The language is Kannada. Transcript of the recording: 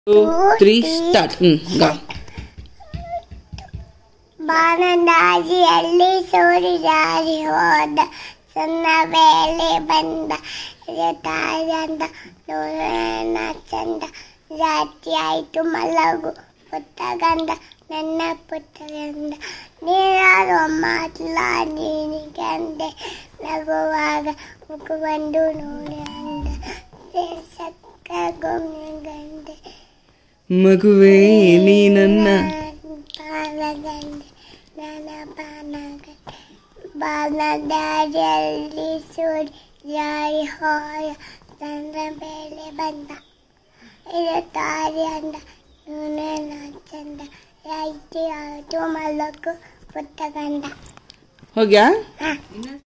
ತ್ರೀ ಸ್ಟಾರ್ಟ್ ಹ್ಞೂ ಗಾ ಬಾನದಾರಿಯಲ್ಲಿ ಸೂರಿ ಜಾರಿ ಹೋದ ಸಣ್ಣ ಬೇಳೆ ಬಂದ ತಾಯಂದ ನೋಡೋಣ ಚಂದ ರಾತ್ರಿ ಆಯ್ತು ಮಲಗು ಪುಟ್ಟ ಗಂಧ ನನ್ನ ಪುಟ್ಟ ಗಂಧ ನೀನಾರು ಮಾತಲ್ಲ ಗಂದೆ ನಗುವಾಗ ಮುಖ ಬಂದು ನೋಡಿ ಅಂದ ಸಕ್ಕ ಗೊಮ್ಮೆ ಗಂದೆ ಮಗುವೇ ನೀ ನನ್ನ ಬಾಲಗಂಡೆ ನನ್ನ ಬಾನಗಂಡೆ ಬಾನದಾರಿಯಲ್ಲಿ ಸೂರ್ಯ ಜಾರಿ ಹೋಯ ಚಂದ್ರ ಬೇಳೆ ಬಂದ ಇದು ತಾರಿ ಅಂದ ಇವನೆಲ್ಲ ಚಂದ ರೈತಿ ಆಯ್ತು ಮಲಗು ಪುಟ್ಟ ಗಂಡ ಹೋಗ್ಯಾ ಹಾ